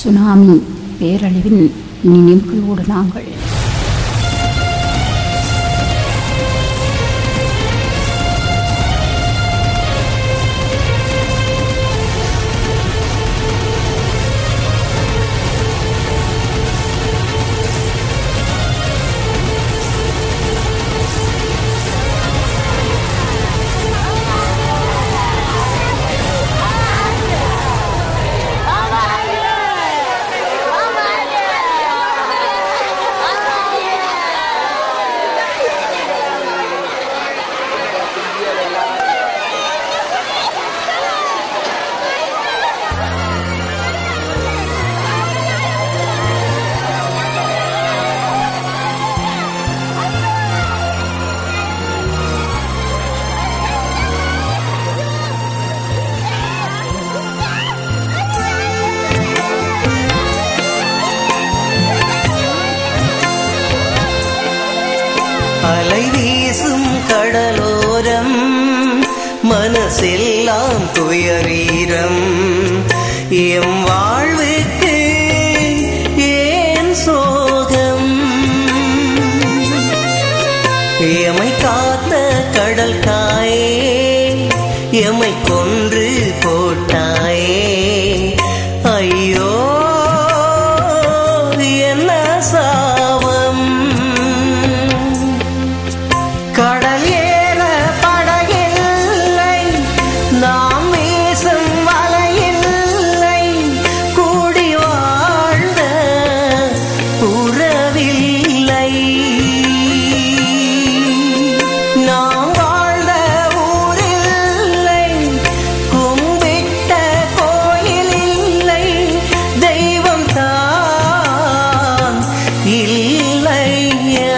tsunami பேரழிவின் நினைவுகளோடு நாங்கள் அலை வீசும் கடலோரம் மனசெல்லாம் துயரீரம் எம் வாழ்வுக்கு ஏன் சோகம் எமை காத்த கடல் தாயே எமை கொன்று போட்டாயே ஐயோ என்ன சாவம் கடல் ஏற படகில்லை நாம் வீசும் வலையில்லை கூடி வாழ்ந்த உறவில்லை நாம் வாழ்ந்த ஊரில்லை கும்பிட்ட கோயில் இல்லை தெய்வம் தான் இல்லையா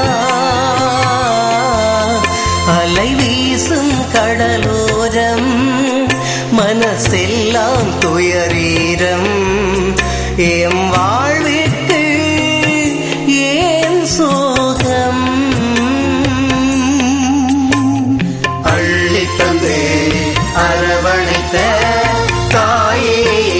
அலை வீசும் கடலோரம் மனசெல்லாம் துயரீரம் எம் வாழ்விற்கு ஏன் சோகம் அள்ளித் தந்து அரவணைத்த தாயே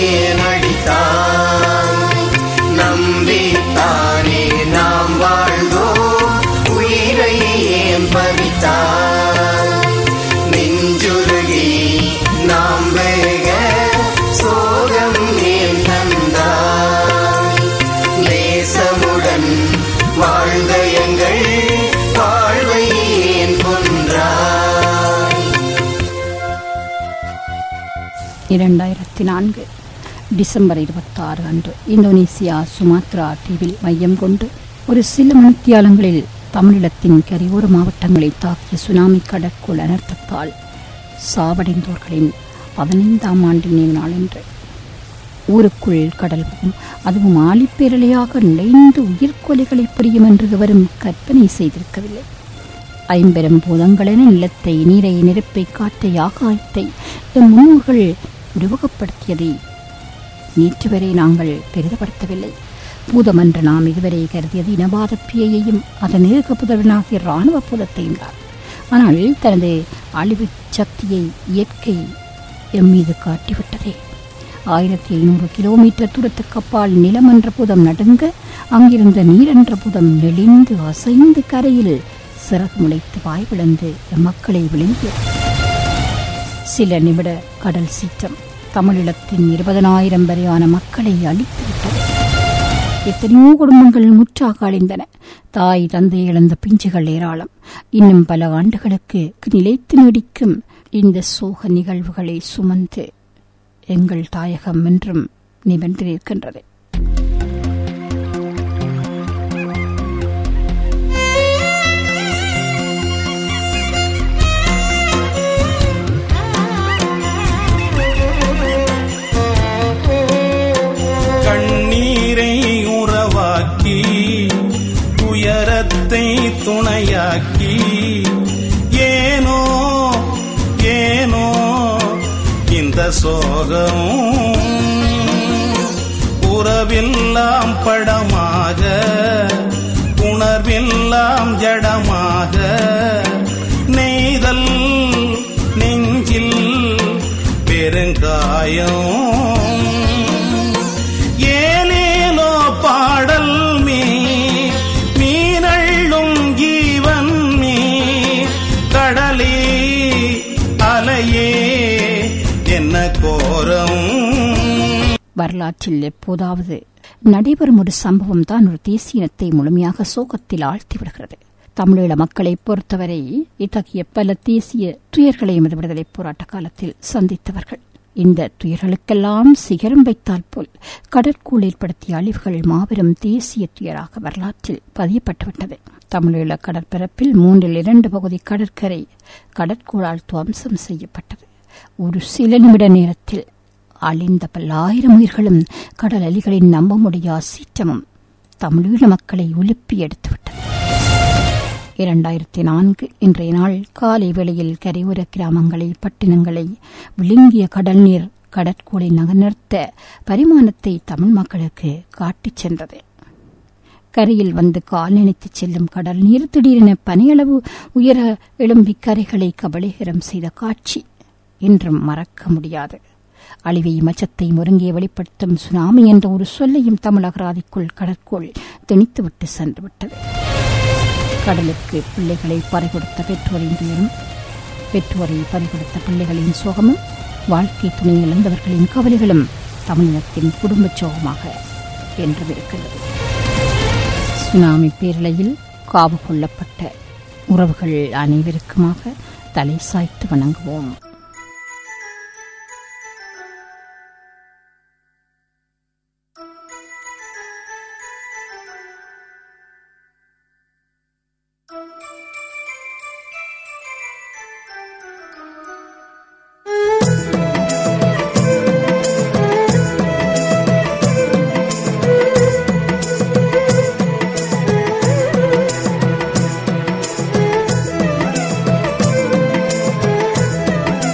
நடித்தாய் நம்பித்தானே நாம் வாழ்ந்தோம் உயிரை ஏன் பறித்தாய் நெஞ்சுருகி நாம் வேக சோகம் ஏன் தந்தாய் நேசமுடன் வாழ்ந்த எங்கள் வாழ்வை ஏன் கொன்றாய் இரண்டாயிரத்தி நான்கு டிசம்பர் இருபத்தாறு அன்று இந்தோனேசியா சுமாத்ரா தீவில் மையம் கொண்டு ஒரு சில மணித்தியாலங்களில் தமிழீழத்தின் கரையோர மாவட்டங்களை தாக்கிய சுனாமி கடற்கோள் அனர்த்தத்தால் சாவடைந்தோர்களின் பதினைந்தாம் ஆண்டு நினைவு நாள் என்று ஊருக்குள் கடல் புகும் அதுவும் ஆழிப்பேரலையாக நிலைந்து உயிர்கொலைகளை புரியும் என்று எவரும் கற்பனை செய்திருக்கவில்லை ஐம்பெரும் பூதங்களென நிலத்தை நீரை நெருப்பை காற்றை ஆகாயத்தை எம் முன்னோர்கள் உருவகப்படுத்தியதை நேற்று வரை நாங்கள் பெரிதப்படுத்தவில்லை பூதம் என்று நாம் இதுவரை கருதியது இனவாத பியையையும் அதன் ஏக புதல்வனாகிய இராணுவ பூதத்தையும் தான் ஆனால் தனது அழிவு சக்தியை இயற்கை எம் மீது காட்டிவிட்டதே ஆயிரத்தி ஐநூறு கிலோமீட்டர் தூரத்துக்கு அப்பால் நிலம் என்ற புதம் நடுங்க அங்கிருந்த நீரென்ற புதம் நெளிந்து அசைந்து கரையில் சிறகு முளைத்து வாய் விளந்து எம் மக்களை விழுங்கியது சில நிமிட கடல் சீற்றம் தமிழீழத்தின் இருபதனாயிரம் வரையான மக்களை அழித்து விட்டது எத்தனையோ குடும்பங்கள் முற்றாக அழிந்தன தாய் தந்தை இழந்த பிஞ்சுகள் ஏராளம் இன்னும் பல ஆண்டுகளுக்கு நிலைத்து நீடிக்கும் இந்த சோக நிகழ்வுகளை சுமந்து எங்கள் தாயகம் என்றும் நிமிர்ந்து நிற்கின்றது கண்ணீரை உறவாக்கி துயரத்தை துணையாக்கி ஏனோ ஏனோ இந்த சோகம் உறவெல்லாம் படமாக உணர்வெல்லாம் ஜடமாக நெய்தல் நெஞ்சில் பெருங்காயம் என்ன கோரம் வரலாற்றில் எப்போதாவது நடைபெறும் ஒரு சம்பவம் தான் ஒரு தேசியனத்தை முழுமையாக சோகத்தில் ஆழ்த்தி விடுகிறது தமிழீழ மக்களை பொறுத்தவரை இத்தகைய பல தேசிய துயர்களை எமது விடுதலை போராட்ட காலத்தில் சந்தித்தவர்கள் இந்த துயர்களுக்கெல்லாம் சிகரம் வைத்தால் போல் கடற்கூழ் ஏற்படுத்திய அழிவுகள் மாபெரும் தேசிய துயராக வரலாற்றில் பதியப்பட்டுவிட்டது தமிழீழ கடற்பரப்பில் மூன்றில் இரண்டு பகுதி கடற்கரை கடற்கூழால் துவம்சம் செய்யப்பட்டது ஒரு சில நிமிட நேரத்தில் அழிந்த பல்லாயிரம் உயிர்களும் கடல் அலிகளின் நம்ப முடியா சீற்றமும் தமிழீழ மக்களை உலுப்பி எடுத்துவிட்டது இரண்டாயிரத்தி நான்கு இன்றைய நாள் காலை வேளையில் கரையோர கிராமங்களை பட்டினங்களை விழுங்கிய கடல் நீர் கடற்கோளை நகர்த்த பரிமாணத்தை தமிழ் மக்களுக்கு காட்டிச் சென்றது கரையில் வந்து கால் நினைத்து செல்லும் கடல் நீர் திடீரென பனியளவு உயர எழும்பி கரைகளை கபலீகரம் செய்த காட்சி இன்றும் மறக்க முடியாது அழிவையும் அச்சத்தை முருங்கிய வெளிப்படுத்தும் சுனாமி என்ற ஒரு சொல்லையும் தமிழ் அகராதிக்குள் கடற்கோள் திணித்துவிட்டு சென்று விட்டது கடலுக்கு பிள்ளைகளை பறிகொடுத்த பெற்றோரின் துயரும் பெற்றோரை பறிகொடுத்த பிள்ளைகளின் சோகமும் வாழ்க்கை துணை இழந்தவர்களின் கவலைகளும் தமிழினத்தின் குடும்பச் சோகமாக என்றும் இருக்கிறது சுனாமி பேரலையில் காவு கொள்ளப்பட்ட உறவுகள் அனைவருக்குமாக தலை சாய்த்து வணங்குவோம் ஆ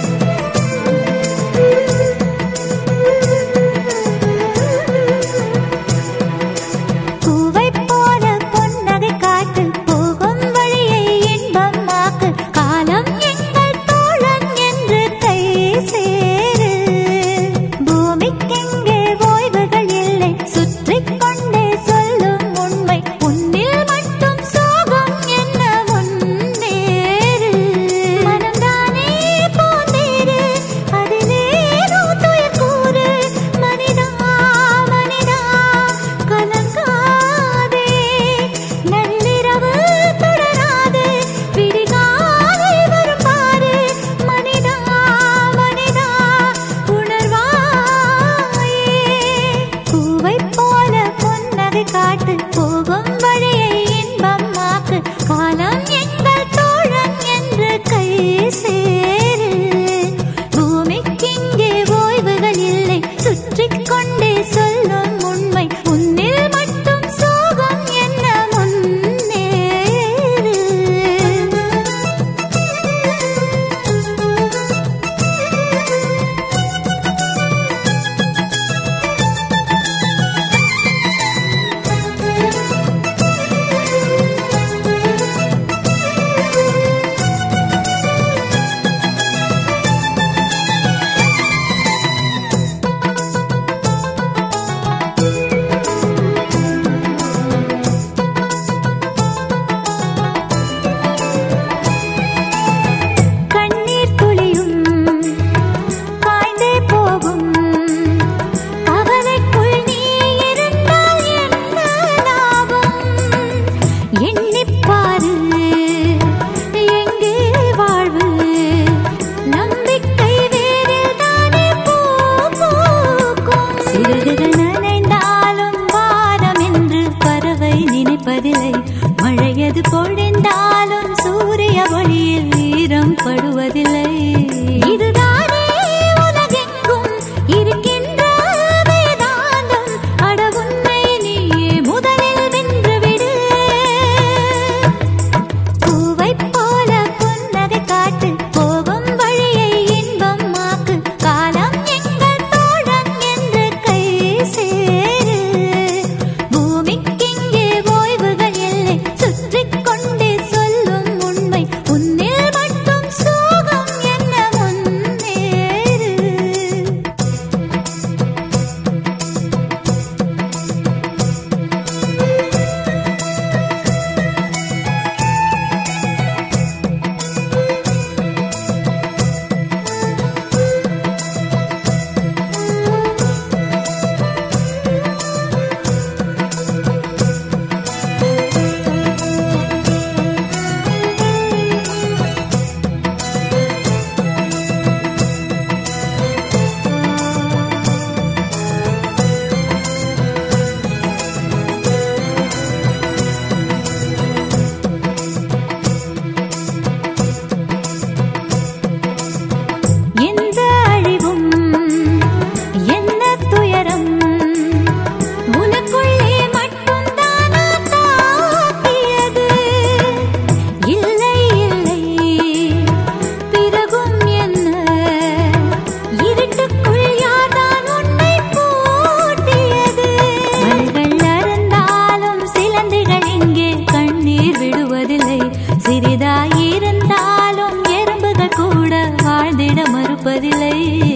சிலை